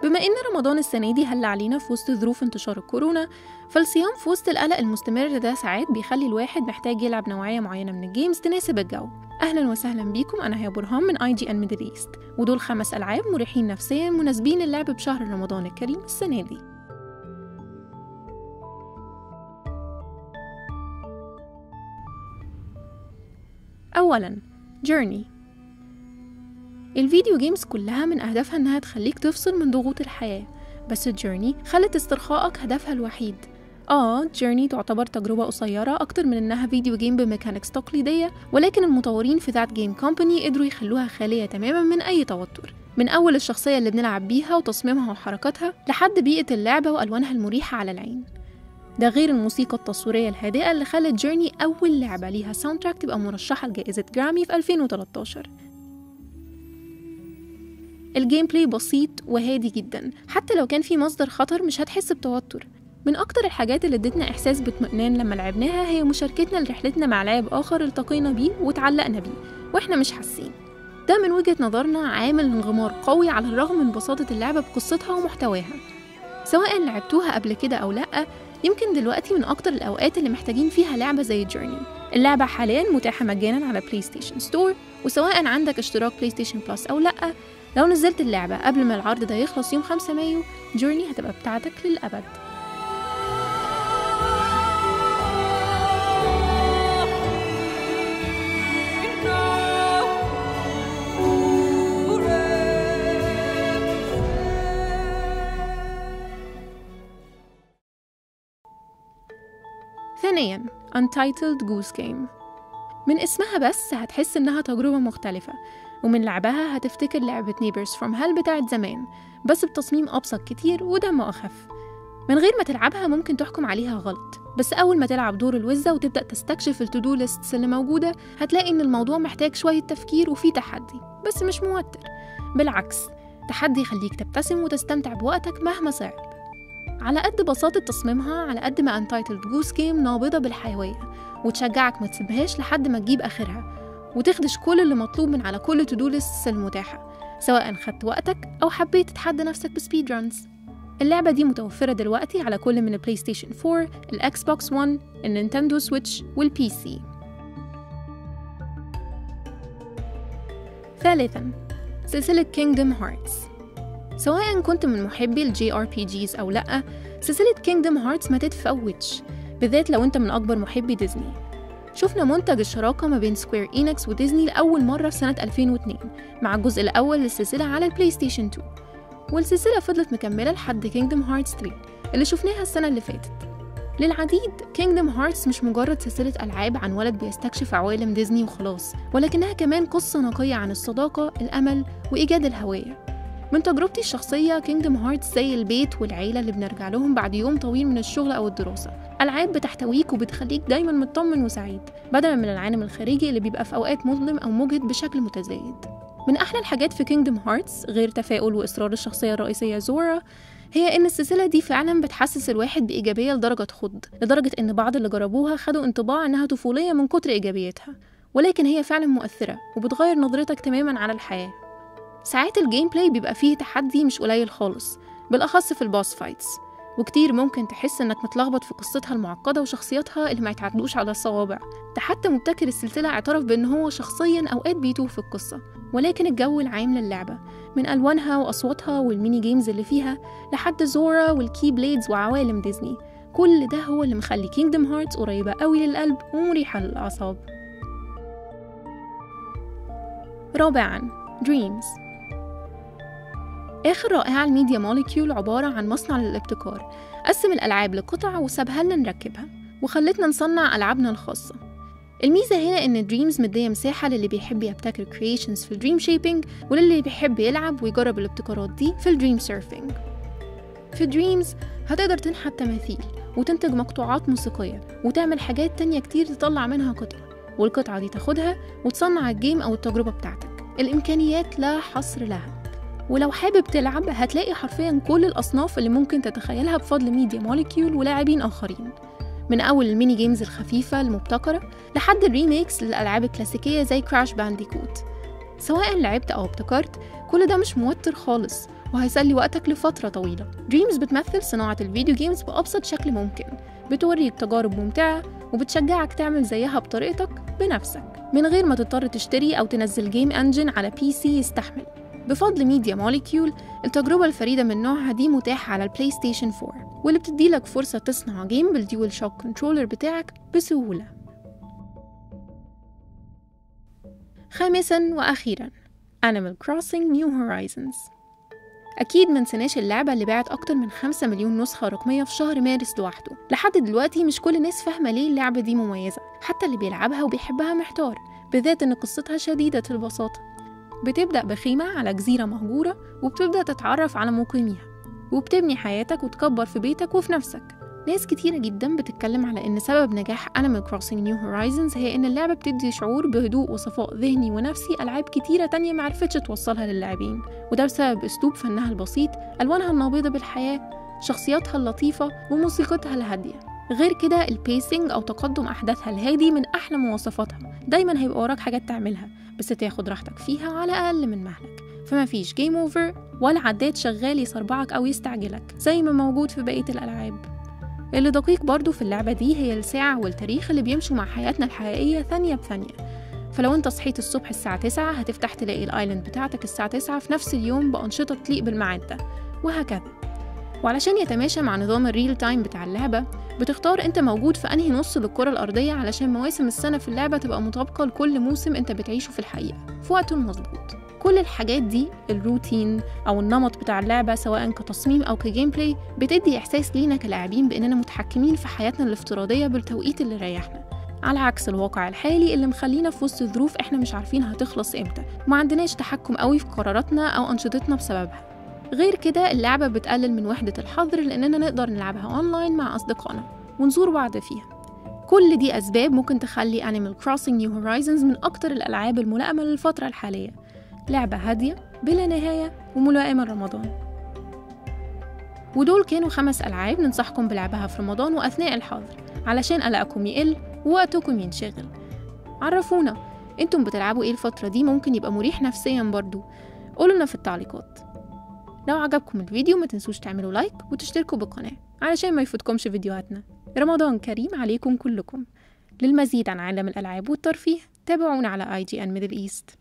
بما إن رمضان السنة دي هل علينا في وسط ظروف انتشار الكورونا فالصيام في وسط القلق المستمر ده ساعات بيخلي الواحد محتاج يلعب نوعية معينة من الجيمز تناسب الجو أهلا وسهلا بيكم أنا هيا برهان من اي جي ان ميدل ايست ودول خمس ألعاب مريحين نفسيا مناسبين للعب بشهر رمضان الكريم السنة دي أولا جيرني الفيديو جيمز كلها من أهدافها إنها تخليك تفصل من ضغوط الحياة بس جيرني خلت استرخائك هدفها الوحيد آه جيرني تعتبر تجربة قصيرة أكتر من إنها فيديو جيم بميكانيكس تقليدية ولكن المطورين في ذات جيم كومباني قدروا يخلوها خالية تماما من أي توتر من أول الشخصية اللي بنلعب بيها وتصميمها وحركاتها لحد بيئة اللعبة وألوانها المريحة على العين ده غير الموسيقى التصويرية الهادئة اللي خلت جيرني أول لعبة ليها ساوند تراك تبقى مرشحة لجائزة جرامي في 2013 الجيم بلاي بسيط وهادي جدا حتى لو كان في مصدر خطر مش هتحس بتوتر من أكتر الحاجات اللي ادتنا إحساس باطمئنان لما لعبناها هي مشاركتنا لرحلتنا مع لاعب آخر التقينا بيه وتعلقنا بيه وإحنا مش حاسين ده من وجهة نظرنا عامل انغمار قوي على الرغم من بساطة اللعبة بقصتها ومحتواها سواء لعبتوها قبل كده أو لأ يمكن دلوقتي من أكتر الأوقات اللي محتاجين فيها لعبة زي جيرني اللعبة حاليا متاحة مجانا على بلاي ستيشن ستور وسواء عندك اشتراك بلاي ستيشن بلس أو لأ لو نزلت اللعبة قبل ما العرض ده يخلص يوم 5 مايو جيرني هتبقى بتاعتك للأبد ثانيا Untitled Goose Game من اسمها بس هتحس إنها تجربة مختلفة ومن لعبها هتفتكر لعبة Neighbors From Hell بتاعت زمان بس بتصميم أبسط كتير ودمه أخف من غير ما تلعبها ممكن تحكم عليها غلط بس أول ما تلعب دور الوزة وتبدأ تستكشف التودو ليستس اللي موجودة هتلاقي إن الموضوع محتاج شوية تفكير وفيه تحدي بس مش موتر بالعكس تحدي يخليك تبتسم وتستمتع بوقتك مهما صعب على قد بساطة تصميمها على قد ما Untitled Goose Game نابضة بالحيوية وتشجعك ما تسيبهاش لحد ما تجيب آخرها وتخدش كل اللي مطلوب من على كل تو ليستس المتاحة سواء خدت وقتك أو حبيت تتحدى نفسك بسبيد رانز اللعبة دي متوفرة دلوقتي على كل من البلاي ستيشن 4 الأكس بوكس 1 النينتندو سويتش والبي سي ثالثا سلسلة Kingdom Hearts سواء كنت من محبي الجي ار بي جيز أو لأ سلسلة Kingdom Hearts ما تتفوتش بالذات لو انت من أكبر محبي ديزني شفنا منتج الشراكة ما بين سكوير إينكس وديزني لأول مرة في سنة 2002 مع الجزء الأول للسلسلة على البلاي ستيشن 2 والسلسلة فضلت مكملة لحد كينجدم هارتس 3 اللي شفناها السنة اللي فاتت للعديد كينجدم هارتس مش مجرد سلسلة ألعاب عن ولد بيستكشف عوالم ديزني وخلاص ولكنها كمان قصة نقية عن الصداقة الأمل وإيجاد الهوية من تجربتي الشخصية كينجدم هارتس زي البيت والعيلة اللي بنرجع لهم بعد يوم طويل من الشغل أو الدراسة ألعاب بتحتويك وبتخليك دايما مطمن وسعيد بدلا من العالم الخارجي اللي بيبقى في أوقات مظلم أو مجهد بشكل متزايد من أحلى الحاجات في كينجدم هارتس غير تفاؤل وإصرار الشخصية الرئيسية زورا هي إن السلسلة دي فعلا بتحسس الواحد بإيجابية لدرجة تخض لدرجة إن بعض اللي جربوها خدوا انطباع إنها طفولية من كتر إيجابيتها ولكن هي فعلا مؤثرة وبتغير نظرتك تماما على الحياة ساعات الجيم بلاي بيبقى فيه تحدي مش قليل خالص بالأخص في البوس فايتس وكتير ممكن تحس انك متلخبط في قصتها المعقدة وشخصياتها اللي ما يتعدوش على الصوابع ده حتى مبتكر السلسلة اعترف بان هو شخصيا اوقات بيتوه في القصة ولكن الجو العام للعبة من ألوانها وأصواتها والميني جيمز اللي فيها لحد زورا والكي بليدز وعوالم ديزني كل ده هو اللي مخلي كينجدم هارتس قريبة قوي للقلب ومريحة للأعصاب رابعا دريمز آخر رائعة الميديا موليكيول عبارة عن مصنع للابتكار قسم الألعاب لقطع وسابها لنا نركبها وخلتنا نصنع ألعابنا الخاصة الميزة هنا إن دريمز مدية مساحة للي بيحب يبتكر كرييشنز في الدريم شيبينج وللي بيحب يلعب ويجرب الابتكارات دي في الدريم سيرفينج في دريمز هتقدر تنحت تماثيل وتنتج مقطوعات موسيقية وتعمل حاجات تانية كتير تطلع منها قطعة والقطعة دي تاخدها وتصنع الجيم أو التجربة بتاعتك الإمكانيات لا حصر لها ولو حابب تلعب هتلاقي حرفيا كل الأصناف اللي ممكن تتخيلها بفضل ميديا موليكيول ولاعبين آخرين من أول الميني جيمز الخفيفة المبتكرة لحد الريميكس للألعاب الكلاسيكية زي كراش بانديكوت سواء لعبت أو ابتكرت كل ده مش موتر خالص وهيسلي وقتك لفترة طويلة دريمز بتمثل صناعة الفيديو جيمز بأبسط شكل ممكن بتوريك تجارب ممتعة وبتشجعك تعمل زيها بطريقتك بنفسك من غير ما تضطر تشتري أو تنزل جيم أنجن على بي سي يستحمل بفضل ميديا موليكيول التجربة الفريدة من نوعها دي متاحة على البلاي ستيشن 4 واللي بتديلك فرصة تصنع جيم بالديول شوك كنترولر بتاعك بسهولة خامسا وأخيرا Animal Crossing New Horizons أكيد منسناش اللعبة اللي باعت أكتر من 5 مليون نسخة رقمية في شهر مارس لوحده لحد دلوقتي مش كل الناس فاهمة ليه اللعبة دي مميزة حتى اللي بيلعبها وبيحبها محتار بالذات إن قصتها شديدة البساطة بتبدأ بخيمة على جزيرة مهجورة وبتبدأ تتعرف على مقيميها وبتبني حياتك وتكبر في بيتك وفي نفسك ناس كتيرة جدا بتتكلم على إن سبب نجاح Animal Crossing New Horizons هي إن اللعبة بتدي شعور بهدوء وصفاء ذهني ونفسي ألعاب كتيرة تانية معرفتش توصلها للاعبين وده بسبب أسلوب فنها البسيط ألوانها النابضة بالحياة شخصياتها اللطيفة وموسيقتها الهادية غير كده البيسنج أو تقدم أحداثها الهادي من أحلى مواصفاتها دايما هيبقى وراك حاجات تعملها بس تاخد راحتك فيها على أقل من مهلك فما فيش جيم اوفر ولا عداد شغال يصربعك أو يستعجلك زي ما موجود في بقية الألعاب اللي دقيق برضو في اللعبة دي هي الساعة والتاريخ اللي بيمشوا مع حياتنا الحقيقية ثانية بثانية فلو انت صحيت الصبح الساعة 9 هتفتح تلاقي الايلاند بتاعتك الساعة 9 في نفس اليوم بأنشطة تليق بالميعاد ده وهكذا وعلشان يتماشى مع نظام الريل تايم بتاع اللعبة بتختار انت موجود في انهي نص للكرة الأرضية علشان مواسم السنة في اللعبة تبقى مطابقة لكل موسم انت بتعيشه في الحقيقة في وقته المظبوط كل الحاجات دي الروتين او النمط بتاع اللعبه سواء كتصميم او كجيم بلاي بتدي احساس لينا كلاعبين باننا متحكمين في حياتنا الافتراضيه بالتوقيت اللي يريحنا على عكس الواقع الحالي اللي مخلينا في وسط ظروف احنا مش عارفين هتخلص امتى وما عندناش تحكم قوي في قراراتنا او انشطتنا بسببها غير كده اللعبة بتقلل من وحدة الحظر لأننا نقدر نلعبها أونلاين مع أصدقائنا ونزور بعض فيها كل دي أسباب ممكن تخلي Animal Crossing New Horizons من أكتر الألعاب الملائمة للفترة الحالية لعبة هادية بلا نهاية وملائمة لرمضان ودول كانوا خمس ألعاب ننصحكم بلعبها في رمضان وأثناء الحظر علشان قلقكم يقل ووقتكم ينشغل عرفونا انتم بتلعبوا ايه الفترة دي ممكن يبقى مريح نفسيا برضو قولولنا في التعليقات لو عجبكم الفيديو ما تنسوش تعملوا لايك وتشتركوا بالقناة علشان ما يفوتكمش فيديوهاتنا رمضان كريم عليكم كلكم للمزيد عن عالم الألعاب والترفيه تابعونا على IGN Middle East